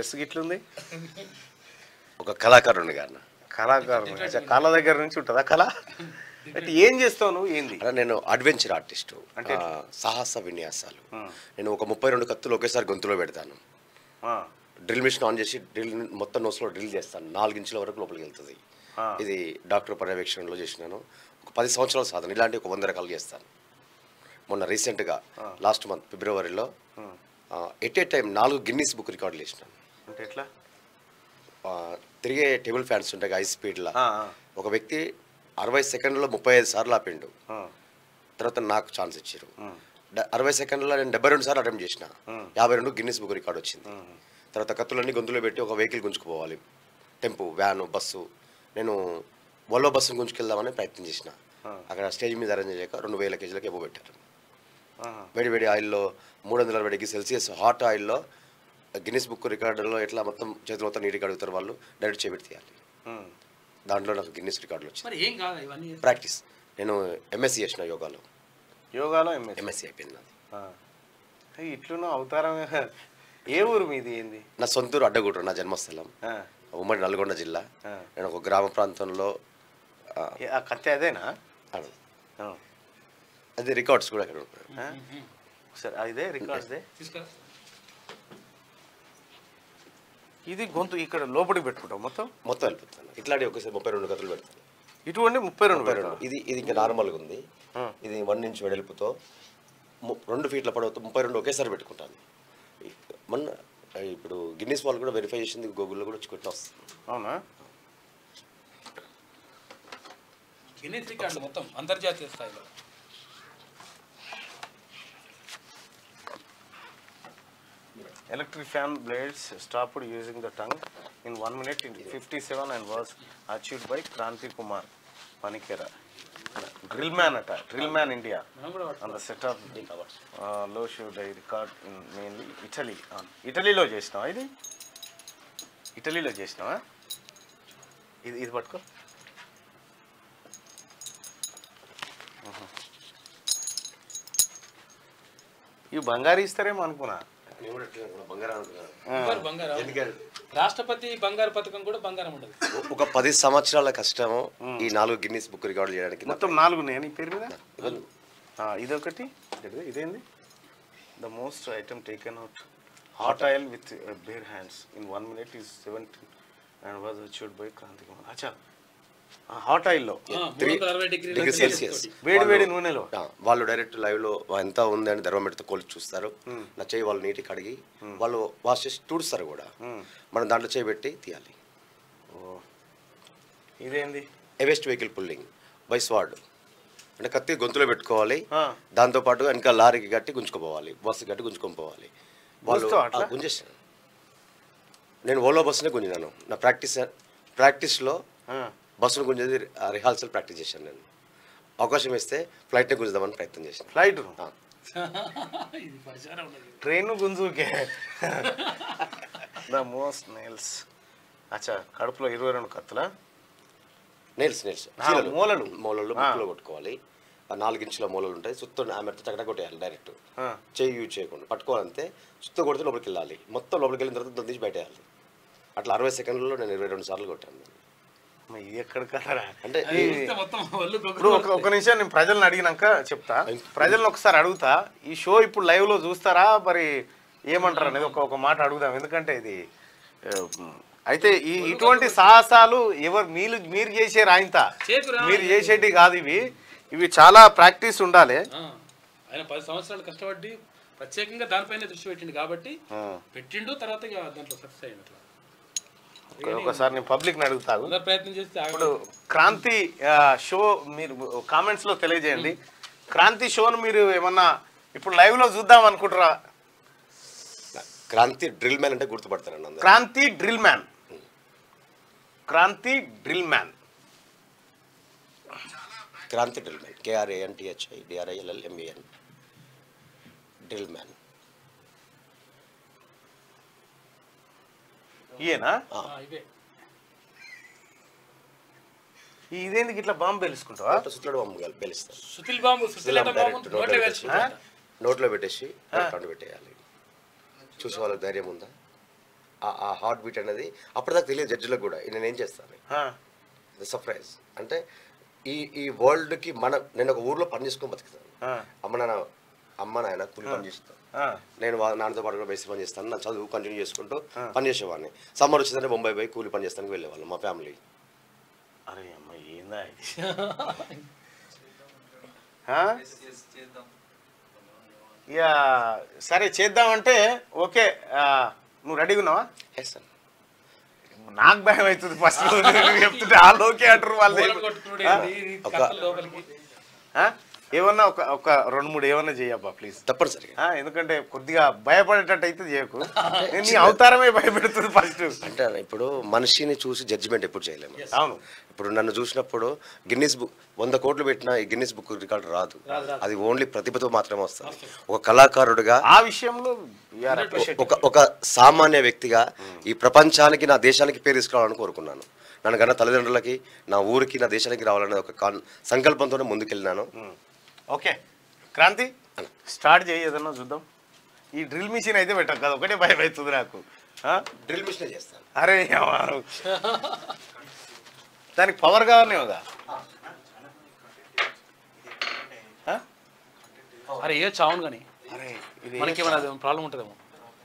Dress గిట్లుంది ఒక కళాకారుని గారు కళాకారుని అచ్చా, కళ దగ్గర నుంచి ఉంటుందా కళ అంటే ఏం చేస్తావు నువ్వు ఏంది అలా నేను అడ్వెంచర్ ఆర్టిస్టు అంటే ఆ, సాహస విన్యాసాలు Hmm. నేను ఒక ముప్పై రెండు కత్తులు ఒకేసారి గొంతులో పెడతాను ఆ, డ్రిల్ మిషన్ ఆన్ చేసి డ్రిల్ మొత్తం నోస్లో డ్రిల్ చేస్తాను నాలుగు ఇంచుల వరకు లోపలికి వెళ్తుంది ఆ. ఇది డాక్టర్ పర్యవేక్షణలో చేసినాను ఒక పది సంవత్సరాల సాధన ఇలాంటి ఒక వంద రకాలు చేస్తాను మొన్న రీసెంట్గా లాస్ట్ మంత్ ఫిబ్రవరిలో ఉమ్. ఎట్ ఏ టైం నాలుగు గిన్నీస్ బుక్ రికార్డులు చేసినాను అంటే ఎట్లా ఆ, తిరిగే టేబుల్ ఫ్యాన్స్ ఉంటాయి హై స్పీడ్లో ఆ, ఆ, ఒక వ్యక్తి అరవై సెకండ్లో ముప్పై ఐదు సార్లు ఆపిండు ఆ, తర్వాత నాకు ఛాన్స్ ఇచ్చారు ఉమ్, డ- అరవై సెకండ్లో నేను డెబ్బై రెండు సార్లు అటెంప్ట్ చేసిన Hmm. యాభై రెండు గిన్నెస్ బుక్ రికార్డ్ వచ్చింది ఉమ్. తర్వాత కత్తులన్నీ గొంతులో పెట్టి ఒక వెహికల్ గుంజుకుపోవాలి టెంపు వ్యాను బస్సు నేను వల్లో బస్సును గుంజుకెళ్దామని ప్రయత్నం చేసిన Hmm. అక్కడ స్టేజ్ మీద అరేంజ్ చేయక రెండు వేల కేజీలకు ఎబో పెట్టారు ఆహా. వేడి వేడి ఆయిల్లో మూడు వందల అరవై డిగ్రీ సెల్సియస్ హాట్ ఆయిల్లో గిన్నెస్ బుక్ రికార్డులో ఎట్లా మొత్తం చేతులు మొత్తం నీటికి అడుగుతారు వాళ్ళు డైరెక్ట్ చేపెట్టి తీయాలి ఉమ్. దాంట్లో నాకు గిన్నెస్ రికార్డులు వచ్చింది మరి ఏం కాదా ఇవన్నీ చేస్తే? ప్రాక్టీస్ నేను ఎంఎస్సీ చేసిన యోగాలో యోగాలో ఎంఎస్ ఎంఎస్సీ అయిపోయింది నాది ఇట్లున్న అవతారం ఏ ఊరు మీది ఏంది నా సొంతూరు అడ్డగూడరు నా జన్మస్థలం ఆ, ఉమ్మడి నల్గొండ జిల్లా ఆ. నేను ఒక గ్రామ ప్రాంతంలో ఆ, ఏ- ఆ కత్తి అదేనా అడు. ఆ, అది రికార్డ్స్ కూడా అక్కడ ఉంటాయి ఆ? సరే ఇదే రికార్డ్దే తీసుకురా ఇది గొంతు ఇక్కడ లోపలికి పెట్టుకుంటాం మొత్తం మొత్తం వెళ్ళిపోతాను ఇట్లాంటి ఒకసారి ముప్పై రెండు కథలు పెడతాను ఇటువంటి ముప్పై రెండు ముప్పై పెడతాం రెండు ఇది ఇది ఇంకా నార్మల్గా ఉంది ఆ. ఇది వన్ ఇంచ్ వెడల్పుతో ము- రెండు ఫీట్ల పొడవుతో ముప్పై రెండు ఒకేసారి పెట్టుకుంటాను ఈ- మొన్న ఆ, ఇప్పుడు గిన్నీస్ వాళ్ళు కూడా వెరిఫై చేసింది గూగుల్లో కూడా వచ్చి కొట్టిన వస్తుంది అవునా గిన్నెస్ రికార్డులు మొత్తం అంతర్జాతీయ స్థాయిలో Electric fan blades stopped using the tongue in 1 minute in 57 and was achieved by Kranti Kumar Panikera. Drill man at Drill man India మనం కూడా on the set of uh, low show die record in mainly Italy. On ఇటలీలో చేసినావా ఇది ఇటలీలో చేసినావా ఇది ఇది పట్టుకో ఉహు. ఇవి బంగారు ఇస్తారేమో అనుకున్నా నేను కూడా ఇట్లా అనుకున్నా, బంగారం అనుకున్నాను. బంగారు బంగారం ఎందుకంటే రాష్ట్రపతి బంగారు పథకం కూడా బంగారం ఉండదు ఒక పది సంవత్సరాల కష్టము ఈ నాలుగు గిన్నీస్ బుక్ రికార్డులు చేయడానికి మొత్తం నాలుగు ఉన్నాయి నీ పేరు మీద ఇవ్వను. ఆ, ఇదొకటి ఇదేంటి? ఇదేంది the most item taken out hot oil with bare hands in one minute is seventeen and was achieved by Kranthi Kumar అచ్చా హాట్ ఆయిల్లో ఆ, మూడు వందల అరవై డిగ్రీల డిగ్రీ సెల్సియస్ సెల్సియస్ తోటి. వేడి వేడి నూనెలో ఆ, వాళ్ళు డైరెక్ట్ లైవ్ లో ఎంత ఉంది అని థర్మోమీటర్తో కొలిచి చూస్తారు నా చేయి వాళ్ళు నీటికి కడిగి వాళ్ళు వాష్ చేసి తుడుస్తారు కూడా మనం దాంట్లో చేయి పెట్టి తీయాలి ఓ ఇదేంది ఎవెస్ట్ వెహికల్ పుల్లింగ్ బై స్వాడ్ అంటే కత్తి గొంతులో పెట్టుకోవాలి ఆ. దాంతో పాటు వెనక లారీకి కట్టి గుంజుకోపోవాలి బస్సు కట్టి గుంజుకొని పోవాలి వాళ్ళు గుంజుతావా అట్లా? ఆ, గుంజేస్తాను నేను ఓలో బస్సునే గుంజినాను నా ప్రాక్టీస్ ప్రాక్టీస్లో ఆ, బస్సును గుంజేది రిహార్సల్ ప్రాక్టీస్ చేశాను నేను అవకాశం ఇస్తే ఫ్లైట్ని గుంజుదామని ప్రయత్నం చేశాను ఫ్లైట్ ఆ. ఇది పరిచారం ఉన్నది ట్రైన్ గుంజుకే ద మోస్ట్ నెయిల్స్ అచ్చా కడుపులో ఇరవై రెండు కత్తులా నెయిల్స్ నెయిల్స్ ఆ, మూలలు. మూలలు ఆ. ముక్కులో కొట్టుకోవాలి ఆ నాలుగు ఇంచుల మూలలు ఉంటాయి చుట్టూ ఆమెతో చక్కట కొట్టేయాలి డైరెక్ట్ ఆ, చేయి యూజ్ చేయకుండా పట్టుకోవాలంటే చుట్టూ కొడితే లోపలికి వెళ్ళాలి మొత్తం లోపలికి వెళ్ళిన తర్వాత దాన్ని తీసి బయటేయాలి అట్లా అరవై సెకండ్లలో నేను ఇరవై రెండు సార్లు కొట్టాను మరి ఇది ఎక్కడ కదరా అంటే అది ఈ- చూస్తే మొత్తం ఒళ్ళు ఇప్పుడు గొగ్గురు ఒక ఒక నిమిషం నేను ప్రజలను అడిగినాక చెప్తా ప్రజలను ఒకసారి అడుగుతా ఈ షో ఇప్పుడు లైవ్ లో చూస్తారా మరి ఏమంటారు అనేది ఒక ఒక మాట అడుగుదాం ఎందుకంటే ఇది ఆ, అయితే ఈ ఇటువంటి సాహసాలు ఎవరు మీరు మీరు చేసే రాయింత చేతురా. మీరు చేసేటి కాదు ఇవి ఇవి చాలా ప్రాక్టీస్ ఉండాలి ఆ, ఆయన పది సంవత్సరాలు కష్టపడి ప్రత్యేకంగా దానిపైన దృష్టి పెట్టిండు కాబట్టి ఆ, పెట్టిండు తర్వాత ఇక దాంట్లో సక్సెస్ అయింది అట్లా ఒక- ఒకసారి నేను పబ్లిక్ అడుగుతాను అందరు ప్రయత్నం చేస్తే ఇప్పుడు ఆగదు. క్రాంతి ఆ, షో మీరు కామెంట్స్ లో తెలియజేయండి క్రాంతి షోను మీరు ఏమన్నా ఇప్పుడు లైవ్ లో చూద్దాం అనుకుంటారా క్రాంతి డ్రిల్ మ్యాన్ అంటే గుర్తుపడతానండి అందరూ Kranti drill man Kranti drill man Kranti drill man కేఆర్ఏఎన్టీహెచ్ఐ డిఆర్ఐఎల్ఎల్ MAN drill man ఈయనా ఆ, ఇవే ఇదేందుకు ఇట్లా బాంబు పెలుసుకుంటావా సుత్తడు బొమ్మ బెలుస్తాను సుతిల్ బాంబు సుతిల్ అంటే బాంబు డైరెక్ట్ నోట్లో నోట్లో వేసుకుంటా నోట్లో పెట్టేసి కండు పెట్టేయాలి చూసే వాళ్ళకి ధైర్యం ఉందా ఆ- ఆ హార్ట్ బీట్ అనేది అప్పటిదాకా తెలియదు జడ్జిలకు కూడా నేను ఏం చేస్తాను ఆ, సర్ప్రైజ్ అంటే ఈ ఈ వరల్డ్కి మన నేను ఒక ఊర్లో పని చేసుకొని బతుకుతాను ఆ, అమ్మ నాన్న అమ్మ నాయన కూలి పని చేస్తాను ఆ, నేను వాళ్ళ నాన్నతో పాటు కూడా బేసి పని చేస్తాను నా చదువు కంటిన్యూ చేసుకుంటూ పని చేసేవాడిని సమ్మర్ వచ్చిందంటే బొంబాయి పోయి కూలి పని చేస్తానికి వెళ్ళేవాళ్ళం మా ఫ్యామిలీ అరే అమ్మ ఏందా ఇది? ఆ? ఇక సరే చేద్దామంటే ఓకే ఆ, నువ్వు రెడీగా ఉన్నావా చేస్తాను నాకు భయం అవుతుంది ఫస్ట్ నువ్వు చెప్తుంటే వాళ్ళు ఓకే అంటారు వాళ్ళు మూలలు కొట్టుకున్నాడు ఏంది? ఈ ఒక- కథల లోపలికి ఆ? ఏమన్నా ఒక ఒక రెండు మూడు ఏమన్నా చేయబ్బా ప్లీజ్ తప్పనిసరిగా ఆ, ఎందుకంటే కొద్దిగా భయపడేటట్టు అయితే చేయకు నీ అవతారమే భయపెడుతుంది ఫస్ట్ అంటే ఇప్పుడు మనిషిని చూసి జడ్జిమెంట్ ఎప్పుడు చేయలేము అవును ఇప్పుడు నన్ను చూసినప్పుడు గిన్నిస్ బుక్ వంద కోట్లు పెట్టినా ఈ గిన్నిస్ బుక్ రికార్డు రాదు అది ఓన్లీ ప్రతిభతో మాత్రమే వస్తుంది ఒక కళాకారుడిగా ఆ విషయంలో we are appreciative. ఒక ఒక సామాన్య వ్యక్తిగా ఈ ప్రపంచానికి నా దేశానికి పేరు తీసుకురావాలని కోరుకున్నాను నన్ను కన్నా తల్లిదండ్రులకి నా ఊరికి నా దేశానికి రావాలనే ఒక కాన్ సంకల్పంతోనే ముందుకెళ్ళినాను ఓకే క్రాంతి స్టార్ట్ చేయి ఏదన్నా చూద్దాం ఈ డ్రిల్ మిషన్ అయితే పెట్టకు కదా ఒకటే భయం అవుతుంది నాకు ఆ? డ్రిల్ మిషన్ చేస్తాను అరే యవ్వారు. దానికి పవర్ కావాలనే కదా ఆ? అరే ఏ చావును కానీ అరే ఇది మనకి ఏమైనా ప్రాబ్లం ఉంటుందేమో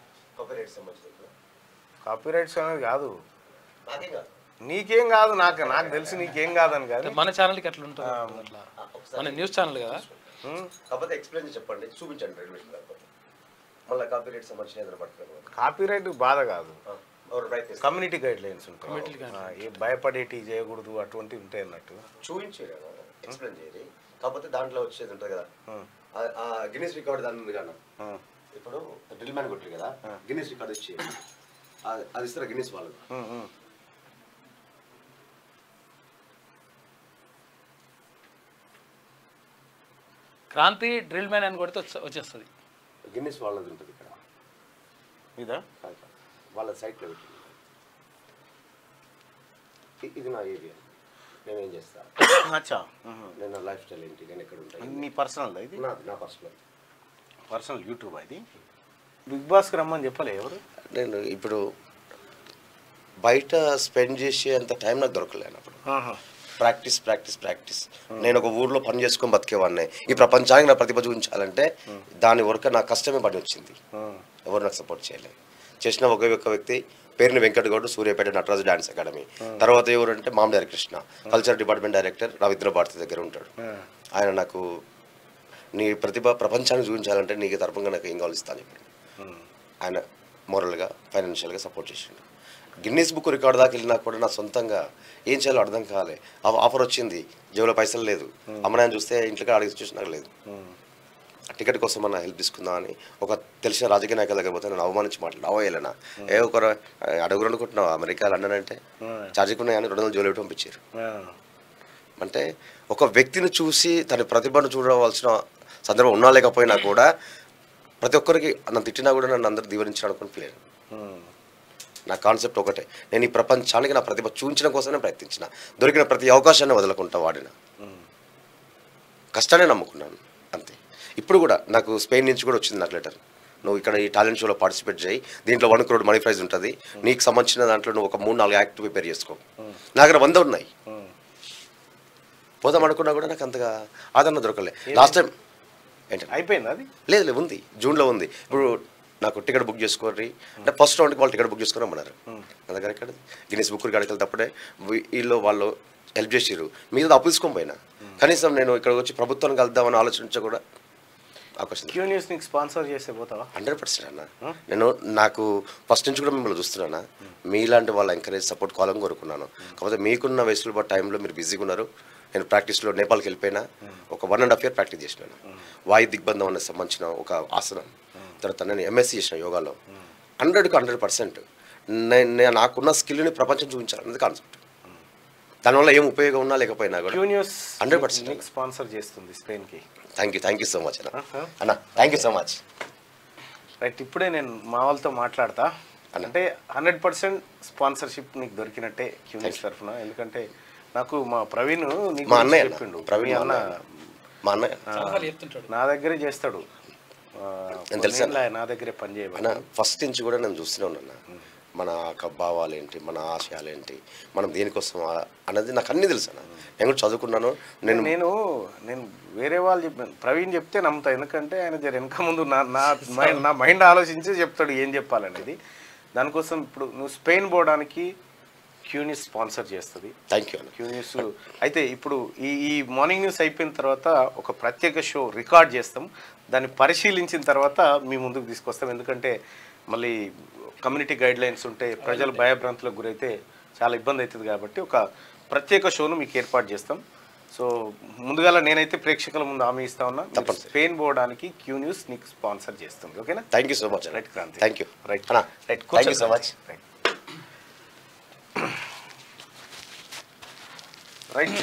కాపీరైట్స్ అనేది కాదు నాకేం కాదు. నీకేం కాదు నాకు నాకు తెలిసి నీకేం కాదని కానీ మన ఛానల్కి ఎట్లా ఉంటుంది అట్లా మన న్యూస్ ఛానల్ కదా ఉమ్, కాకపోతే ఎక్స్ప్లెయిన్ చేసి చెప్పండి చూపించండి డ్రిల్ మిషన్ కాకపోతే మళ్ళీ కాపీ రేట్ సంబంధించిన ఏదైనా పట్టుకోవాలి కాపీరైట్ బాధ కాదు ఎవరు ప్రయత్నిస్తారు కమ్యూనిటీ గైడ్ లైన్స్ ఉంటాయి Community ఆ, ఏ భయపడేటి చేయకూడదు అటువంటివి ఉంటాయి అన్నట్టు చూపించారు ఎక్స్ప్లెయిన్ చేయాలి కాకపోతే దాంట్లో వచ్చేది ఉంటుంది కదా ఉమ్, ఆ- ఆ గిన్నెస్ రికార్డ్ దాని ఉంది కదా ఉమ్, ఇప్పుడు డ్రిల్ మ్యాన్ కొట్టారు కదా గిన్నెస్ రికార్డ్ ఇచ్చి అది ఇస్తారు గిన్నెస్ వాళ్ళు ఉమ్, ఉమ్. క్రాంతి డ్రిల్ మ్యాన్ అని కొడితే వచ్చే- వచ్చేస్తుంది గిన్నెస్ వాళ్ళది ఉంటుంది ఇక్కడ ఇదా కాదు, కాదు. వాళ్ళ సైట్లో పెట్టింది ఇ- ఇది నా ఏరియా నేను ఏం చేస్తాను అచ్చా ఉహు. నేను నా లైఫ్ స్టైల్ ఏంటి నేను ఎక్కడ ఉంటాను నీ పర్సనల్ ఇది నాది నా పర్సనల్ పర్సనల్ యూట్యూబ్ ఇది బిగ్ బాస్కి రమ్మని చెప్పలే ఎవరు నేను ఇప్పుడు బయట స్పెండ్ చేసే అంత టైం నాకు దొరకలేను అప్పుడు ప్రాక్టీస్ ప్రాక్టీస్ ప్రాక్టీస్ నేను ఒక ఊర్లో పని చేసుకొని బతికేవాడిని ఈ ప్రపంచానికి నా ప్రతిభ చూపించాలంటే దాని వరకు నా కష్టమే పడి వచ్చింది ఎవరు నాకు సపోర్ట్ చేయలేదు చేసిన ఒకే ఒక్క వ్యక్తి పేరుని వెంకట గౌడ్ సూర్యాపేట నటరాజు డాన్స్ అకాడమీ తర్వాత ఎవరంటే మామడారి Krishna culture department director Ravindra Bharathi దగ్గర ఉంటాడు ఆయన నాకు నీ ప్రతిభ ప్రపంచానికి చూపించాలంటే నీకు తరపుగా నాకు ఏం కావాలి ఇస్తాను చెప్పాడు ఆయన మోరల్గా ఫైనాన్షియల్గా సపోర్ట్ చేసిండు గిన్నీస్ బుక్ రికార్డ్ దాకా వెళ్ళినా కూడా నా సొంతంగా ఏం చేయాలో అర్థం కాలే ఆ- ఆఫర్ వచ్చింది జేబులో పైసలు లేదు అమ్మనాయని చూస్తే ఇంట్లో అడిగి సిచ్యువేషన్ నాకు లేదు ఆ టికెట్ కోసం అన్న హెల్ప్ తీసుకుందామని ఒక తెలిసిన రాజకీయ నాయకుల దగ్గర పోతే నేను అవమానించి మాట్లాడు అవయ్యలేనా ఏ ఒక అడుగురు అనుకుంటున్నావు అమెరికా లండన్ అంటే ఛార్జీకి ఉన్నాయని రెండు వందల జోలు పంపించారు అంటే ఒక వ్యక్తిని చూసి తన ప్రతిభను చూడవలసిన సందర్భం ఉన్నా లేకపోయినా కూడా ప్రతి ఒక్కరికి నన్ను తిట్టినా కూడా నన్ను అందరూ దీవరించాడు అనుకుని ఫీల్ అయ్యాను. నా కాన్సెప్ట్ ఒకటే నేను ఈ ప్రపంచానికి నా ప్రతిభ చూపించడం కోసమే ప్రయత్నించిన దొరికిన ప్రతి అవకాశాన్ని వదలకుంటా వాడిన కష్టాన్ని నమ్ముకున్నాను అంతే ఇప్పుడు కూడా నాకు స్పెయిన్ నుంచి కూడా వచ్చింది నాకు లెటర్ నువ్వు ఇక్కడ ఈ టాలెంట్ షోలో పార్టిసిపేట్ చేయి దీంట్లో వన్ క్రోడ్ మనీ ప్రైజ్ ఉంటుంది నీకు సంబంధించిన దాంట్లో నువ్వు ఒక మూడు నాలుగు యాక్ట్ ప్రిపేర్ చేసుకో నా దగ్గర వంద ఉన్నాయి పోదాం అనుకున్నా కూడా నాకు అంతగా ఆదరణ దొరకలే లాస్ట్ టైం ఏంటంటే అయిపోయింది అది లేదు లేదు ఉంది జూన్లో ఉంది ఇప్పుడు నాకు టికెట్ బుక్ చేసుకోర్రి అంటే ఫస్ట్ రౌండ్కి వాళ్ళు టికెట్ బుక్ చేసుకుని రమ్మన్నారు నా దగ్గర ఎక్కడ గిన్నెస్ బుక్ కాడికి వెళ్తేప్పుడే వీ- వీళ్ళు వాళ్ళు హెల్ప్ చేసిర్రు మీద అప్పు తీసుకొని పోయినా కనీసం నేను ఇక్కడ వచ్చి ప్రభుత్వాన్ని కలుద్దామని ఆలోచించ కూడా అవకాశం క్యూ న్యూస్ నీకు స్పాన్సర్ చేస్తే పోతావా హండ్రెడ్ పర్సెంట్ అన్న నేను నాకు ఫస్ట్ నుంచి కూడా మిమ్మల్ని చూస్తున్నానా మీలాంటి వాళ్ళ ఎంకరేజ్ సపోర్ట్ కావాలని కోరుకున్నాను కాకపోతే మీకున్న వెసులుబాటు టైంలో మీరు బిజీగా ఉన్నారు నేను ప్రాక్టీస్లో నేపాల్కి వెళ్ళిపోయినా ఒక one and half year practice చేసినాను వాయు దిగ్బంధం అనే సంబంధించిన ఒక ఆసనం తర్వాత నేను ఎంఎస్సీ చేసిన యోగాలో హండ్రెడ్కి హండ్రెడ్ పర్సెంట్ నేను నాకున్న స్కిల్ని ప్రపంచం చూపించాలన్నది కాన్సెప్ట్ దానివల్ల ఏం ఉపయోగం ఉన్నా లేకపోయినా కూడా క్యూ న్యూస్ 100% నీకు స్పాన్సర్ చేస్తుంది స్పెయిన్కి thank you thank you so much అన్న Uh-huh. అన్న thank you so much right ఇప్పుడే నేను మా వాళ్ళతో మాట్లాడతా అంటే హండ్రెడ్ పర్సెంట్ స్పాన్సర్షిప్ నీకు దొరికినట్టే క్యూ న్యూస్ తరఫున ఎందుకంటే నాకు మా ప్రవీణ్ నీకు మా అన్నయ్య అన్న. చెప్పిండు ప్రవీణ్ మీ మా అన్న అన్నయ్య. మా అన్నయ్య చాలాసార్లు చెప్తుంటాడు నా దగ్గరే చేస్తాడు ఆ, నేను తెలుసా? కొన్నేళ్ళ నా దగ్గరే పని అన్న చేయమని ఫస్ట్ నుంచి కూడా నేను చూస్తూనే ఉన్నా మన యొక్క భావాలేంటి మన ఆశయాలేంటి మనం దేనికోసం ఆ- అనేది నాకు అన్నీ తెలుసు అన్న నేను కూడా చదువుకున్నాను నేను నేను నేను వేరే వాళ్ళు చెప్పాను ప్రవీణ్ చెప్తే నమ్ముతా ఎందుకంటే ఆయన జర వెనక ముందు నా నా మైండ్ నా మైండ్ ఆలోచించి చెప్తాడు ఏం చెప్పాలనేది దానికోసం ఇప్పుడు నువ్వు స్పెయిన్ పోవడానికి క్యూనిస్ స్పాన్సర్ చేస్తుంది థ్యాంక్ యూ అన్న క్యూ న్యూస్ అయితే ఇప్పుడు ఈ ఈ మార్నింగ్ న్యూస్ అయిపోయిన తర్వాత ఒక ప్రత్యేక షో రికార్డ్ చేస్తాం దాన్ని పరిశీలించిన తర్వాత మీ ముందుకు తీసుకొస్తాం ఎందుకంటే మళ్ళీ కమ్యూనిటీ గైడ్ లైన్స్ ఉంటే ప్రజలు భయభ్రాంతులకు గురైతే చాలా ఇబ్బంది అవుతుంది కాబట్టి ఒక ప్రత్యేక షోను మీకు ఏర్పాటు చేస్తాం సో ముందుగా నేనైతే ప్రేక్షకుల ముందు హామీ ఇస్తా ఉన్నా మీరు తప్పనిసరి. స్పెయిన్ పోవడానికి క్యూ న్యూస్ నీకు స్పాన్సర్ చేస్తుంది ఓకేనా thank you so much right Kranthi thank you right అన్న right thank you so much right right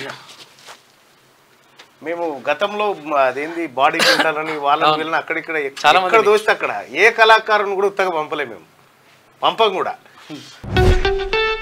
మేము గతంలో మ- అదేంది బాడీ బిల్డర్లని వాళ్ళని వీళ్ళని అక్కడిక్కడ చాలా చాలా మంది మంది దోస్తే అక్కడ ఏ కళాకారుని కూడా ఉత్తగా పంపలేము మేము పంపం కూడా